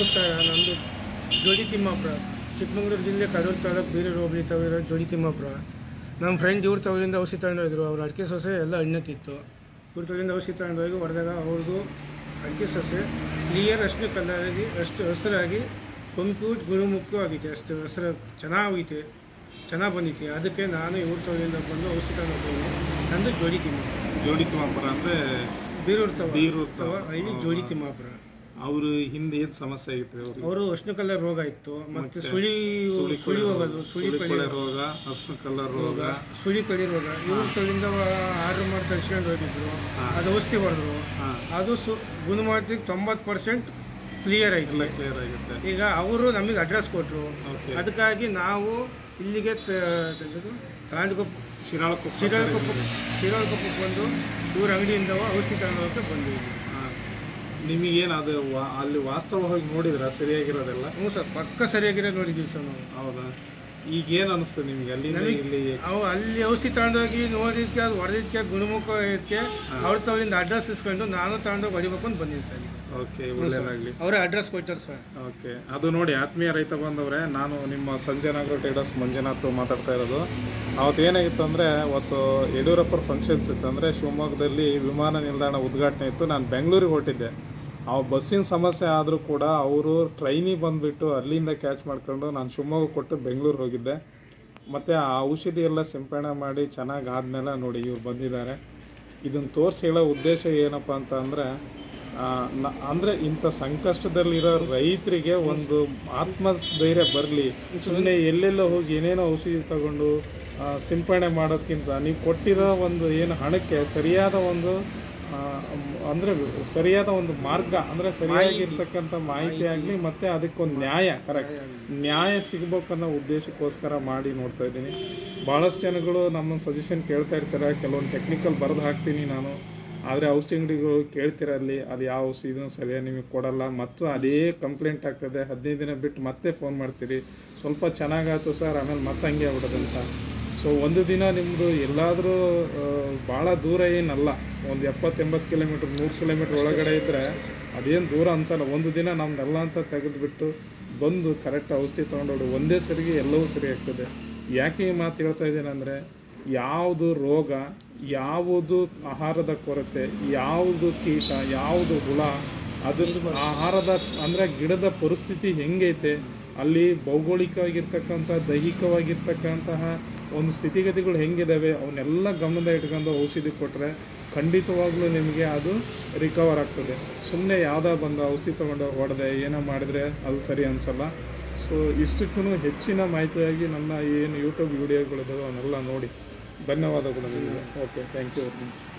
ನಮಸ್ಕಾರ ನಂದು ಜೋಡಿ ತಿಮ್ಮಾಪುರ ಚಿಕ್ಕಮಗಳೂರು ಜಿಲ್ಲೆ ಕಡೂರು ತಾಲೂಕು ಬೀರೂರು ಹೋಬಳಿ ತಾವಿರೋ ಜೋಡಿ ತಿಮ್ಮಾಪುರ ನಮ್ಮ ಫ್ರೆಂಡ್ ಇವ್ರ ತವರಿಂದ ಔಷಧಿ ತಗೊಂಡೋದ್ರು ಅವ್ರ ಅಡಿಕೆ ಸೊಸೆ ಎಲ್ಲ ಹಣ್ಣತ್ತಿತ್ತು ಇವ್ರ ತವರಿಂದ ಔಷಧಿ ತಗೊಂಡೋಗಿ ಹೊಡೆದಾಗ ಅವ್ರದ್ದು ಅಡಿಕೆ ಸೊಸೆ ಕ್ಲಿಯರ್ ಅಷ್ಟು ಕಲರಾಗಿ ಅಷ್ಟು ಹಸಿರಾಗಿ ಕಂಪ್ಯೂಟ್ ಗುಣಮುಖವಾಗೈತೆ ಅಷ್ಟು ಹಸಿರು ಚೆನ್ನಾಗೈತೆ ಚೆನ್ನಾಗಿ ಬಂದೈತೆ ಅದಕ್ಕೆ ನಾನು ಇವ್ರ ತವರಿಂದ ಬಂದು ಔಷಧಿ ತಗೊಂಡು ನಂದು ಜೋಡಿ ತಿಮ್ಮಾಪುರ ಜೋಡಿ ತಿಮ್ಮಾಪುರ ಅಂದ್ರೆ ಬೀರೂರು ತವ ಬೀರೂರು ತವ ಹಳ್ಳಿ ಜೋಡಿ ತಿಮ್ಮಾಪುರ ಅವರು ಹಿಂದೆ ಏನ್ ಸಮಸ್ಯೆ ಆಗಿತ್ತು ಅವ್ರಿಗೆ ಅವರು ಅಶ್ನ ಕಲರ್ ರೋಗ ಇತ್ತು ಮತ್ತೆ ಮತ್ತೆ ಸುಳಿ ಸುಳಿ ಸುಳಿ ಹೋಗೋದು ಸುಳಿ ಸುಳಿ ಕಳಿ ಕೊಳೆ ರೋಗ ಅರ್ಶಿನ ಕಲರ್ ರೋಗ ಸುಳಿ ಕಳಿ ರೋಗ ಇವ್ರ ಕಡೆಯಿಂದ ಆರ್ಡರ್ ಮಾಡಿ ತರ್ಸ್ಕೊಂಡು ಹೋಗಿದ್ರು ಹಾ. ಅದು ಔಷಧಿ ಹೊಡೆದ್ರು ಹಾ ಅದು ಸು ಗುಣಮಟ್ಟಕ್ಕೆ ತೊಂಬತ್ತು ಪರ್ಸೆಂಟ್ ಕ್ಲಿಯರ್ ಎಲ್ಲ ಆಯ್ತು ಕ್ಲಿಯರ್ ಆಗುತ್ತೆ ಈಗ ಅವರು ನಮಗೆ ಅಡ್ರೆಸ್ ಕೊಟ್ಟರು ಓಕೆ ಅದಕ್ಕಾಗಿ ನಾವು ಇಲ್ಲಿಗೆ ತಾಂಡಕೊಪ್ಪ ಶಿರಾಳಕೊಪ್ಪ ಶಿರಾಳಕೊಪ್ಪ ಶಿರಾಳಕೊಪ್ಪಕ್ಕೆ ಬಂದು ಇವ್ರ ಅಂಗಡಿಯಿಂದ ಔಷಧಿ ತಗೊಂಡೋಗಕ್ಕೆ ಬಂದಿದ್ದೀವಿ ಹಾ. ನಿಮಗೇನು ಅದು ವಾ- ಅಲ್ಲಿ ವಾಸ್ತವವಾಗಿ ನೋಡಿದ್ರ ಸರಿಯಾಗಿರೋದೆಲ್ಲ ಹ್ಞೂ ಸರ್ ಪಕ್ಕ ಸರಿಯಾಗಿರೋ ನೋಡಿದ್ದೀವಿ ಸರ್ ನಾವು ಹೌದಾ ಈಗ ಏನು ಅನಿಸ್ತು ನಿಮ್ಗೆ ಅಲ್ಲಿಂದ ನಮಗೆ- ಇಲ್ಲಿ ಅವು ಅಲ್ಲಿ ಔಷಧಿ ತಗೊಂಡೋಗಿ ನೋಡಿದ್ಕೆ ಅದು ಹೊಡೆದಿದ್ಕೆ ಗುಣಮುಖ ಇದಕ್ಕೆ ಅವ್ರ ತವರಿಂದ ಅಡ್ರೆಸ್ ಇಸ್ಕೊಂಡು ನಾನು ತಗೊಂಡೋಗಿ ಹೊಡಿಬೇಕು ಅಂತ ಬಂದೀನಿ ಸರ್ ಈಗ ಓಕೆ ಒಳ್ಳೇದಾಗಲಿ ಅವರೇ ಅಡ್ರೆಸ್ ಕೊಟ್ಟಾರೆ ಸರ್ ಓಕೆ ಅದು ನೋಡಿ ಆತ್ಮೀಯ ರೈತ ಬಂದವ್ರೆ ನಾನು ನಿಮ್ಮ ಸಂಜಯ್ ನಾಗರ ಟೇಡರ್ಸ್ ಮಂಜುನಾಥ್ ಮಾತಾಡ್ತಾ ಇರೋದು ಅವತ್ತು ಏನಾಗಿತ್ತು ಅಂದರೆ ಅವತ್ತು ಯಡಿಯೂರಪ್ಪರ ಫಂಕ್ಷನ್ಸ್ ಇತ್ತು ಅಂದರೆ ಶಿವಮೊಗ್ಗದಲ್ಲಿ ವಿಮಾನ ನಿಲ್ದಾಣ ಉದ್ಘಾಟನೆ ಇತ್ತು ನಾನು ಬೆಂಗಳೂರಿಗೆ ಹೊರಟಿದ್ದೆ ಆ ಬಸ್ಸಿನ ಸಮಸ್ಯೆ ಆದರೂ ಕೂಡ ಅವರು ಟ್ರೈನಿಗೆ ಬಂದುಬಿಟ್ಟು ಅಲ್ಲಿಂದ ಕ್ಯಾಚ್ ಮಾಡ್ಕೊಂಡು ನಾನು ಶಿವಮೊಗ್ಗ ಕೊಟ್ಟು ಬೆಂಗಳೂರು ಹೋಗಿದ್ದೆ ಮತ್ತು ಆ ಔಷಧಿ ಎಲ್ಲ ಸಿಂಪಡಣೆ ಮಾಡಿ ಚೆನ್ನಾಗಿ ಆದಮೇಲೆ ನೋಡಿ ಇವ್ರು ಬಂದಿದ್ದಾರೆ ಇದನ್ನು ತೋರಿಸಿ ಹೇಳೋ ಉದ್ದೇಶ ಏನಪ್ಪ ಅಂತ ಅಂದರೆ ಅಂದರೆ ಇಂಥ ಸಂಕಷ್ಟದಲ್ಲಿರೋ ರೈತರಿಗೆ ಒಂದು ಆತ್ಮಧೈರ್ಯ ಬರಲಿ ಸುಮ್ಮನೆ ಎಲ್ಲೆಲ್ಲೋ ಹೋಗಿ ಏನೇನೋ ಔಷಧಿ ತಗೊಂಡು ಆ, ಸಿಂಪಡಣೆ ಮಾಡೋದ್ಕಿಂತ ನೀವು ಕೊಟ್ಟಿರೋ ಒಂದು ಏನು ಹಣಕ್ಕೆ ಸರಿಯಾದ ಒಂದು ಆ, ಅಂದರೆ ಸರಿಯಾದ ಒಂದು ಮಾರ್ಗ ಅಂದರೆ ಸರಿಯಾಗಿರ್ತಕ್ಕಂಥ ಮಾಹಿತಿ ಆಗಲಿ ಮತ್ತು ಅದಕ್ಕೊಂದು ನ್ಯಾಯ ಕರೆಕ್ಟ್ ನ್ಯಾಯ ಸಿಗ್ಬೇಕನ್ನೋ ಉದ್ದೇಶಕ್ಕೋಸ್ಕರ ಮಾಡಿ ನೋಡ್ತಾ ಇದ್ದೀನಿ ಭಾಳಷ್ಟು ಜನಗಳು ನಮ್ಮ ಸಜೆಷನ್ ಕೇಳ್ತಾ ಇರ್ತಾರೆ ಕೆಲವೊಂದು ಟೆಕ್ನಿಕಲ್ ಬರೆದು ಹಾಕ್ತೀನಿ ನಾನು ಆದರೆ ಔಷಧಿ ಅಂಗಡಿಗಳು ಕೇಳ್ತೀರ ಅಲ್ಲಿ ಅದು ಯಾವ ಔಷಧಿನೂ ಸರಿಯಾಗಿ ನಿಮಗೆ ಕೊಡಲ್ಲ ಮತ್ತು ಅದೇ ಕಂಪ್ಲೇಂಟ್ ಆಗ್ತದೆ ಹದಿನೈದು ದಿನ ಬಿಟ್ಟು ಮತ್ತೆ ಫೋನ್ ಮಾಡ್ತೀರಿ ಸ್ವಲ್ಪ ಚೆನ್ನಾಗಾಯ್ತು ಸರ್ ಆಮೇಲೆ ಮತ್ತೆ ಹಂಗೆ ಆಗ್ಬಿಡೋದಂತ ಸೊ ಒಂದು ದಿನ ನಿಮ್ಮದು ಎಲ್ಲಾದರೂ ಭಾಳ ದೂರ ಏನಲ್ಲ ಒಂದು ಎಪ್ಪತ್ತು ಎಂಬತ್ತು ಕಿಲೋಮೀಟ್ರ್ ನೂರು ಕಿಲೋಮೀಟ್ರ್ ಒಳಗಡೆ ಇದ್ದರೆ ಅದೇನು ದೂರ ಅನ್ಸಲ್ಲ ಒಂದು ದಿನ ನಮ್ದೆಲ್ಲ ಅಂತ ತೆಗೆದುಬಿಟ್ಟು ಬಂದು ಕರೆಕ್ಟ್ ಔಷಧಿ ತೊಗೊಂಡೋಡು ಒಂದೇ ಸರಿಗೆ ಎಲ್ಲವೂ ಸರಿ ಆಗ್ತದೆ ಯಾಕೆ ಈ ಮಾತು ಹೇಳ್ತಾ ಇದ್ದೇನೆ ಅಂದರೆ ಯಾವುದು ರೋಗ ಯಾವುದು ಆಹಾರದ ಕೊರತೆ ಯಾವುದು ಕೀಟ ಯಾವುದು ಹುಳ ಅದ್ರ ಆಹಾರದ ಅಂದರೆ ಗಿಡದ ಪರಿಸ್ಥಿತಿ ಹೆಂಗೈತೆ ಅಲ್ಲಿ ಭೌಗೋಳಿಕವಾಗಿರ್ತಕ್ಕಂಥ ದೈಹಿಕವಾಗಿರ್ತಕ್ಕಂತಹ ಒಂದು ಸ್ಥಿತಿಗತಿಗಳು ಹೆಂಗಿದಾವೆ ಅವನ್ನೆಲ್ಲ ಗಮನದ ಇಟ್ಕೊಂಡು ಔಷಧಿ ಕೊಟ್ಟರೆ ಖಂಡಿತವಾಗ್ಲೂ ನಿಮಗೆ ಅದು ರಿಕವರ್ ಆಗ್ತದೆ ಸುಮ್ಮನೆ ಯಾವುದೋ ಬಂದು ಔಷಧಿ ತೊಗೊಂಡು ಹೊಡೆದೆ ಏನೋ ಮಾಡಿದರೆ ಅದು ಸರಿ ಅನಿಸಲ್ಲ ಸೊ ಇಷ್ಟಕ್ಕೂ ಹೆಚ್ಚಿನ ಮಾಹಿತಿಯಾಗಿ ನನ್ನ ಏನು ಯೂಟ್ಯೂಬ್ ವಿಡಿಯೋಗಳಿದ್ದಾವೆ ಅವನ್ನೆಲ್ಲ ನೋಡಿ ಧನ್ಯವಾದಗಳು ನಿಮಗೆ ಓಕೆ ಥ್ಯಾಂಕ್ ಯು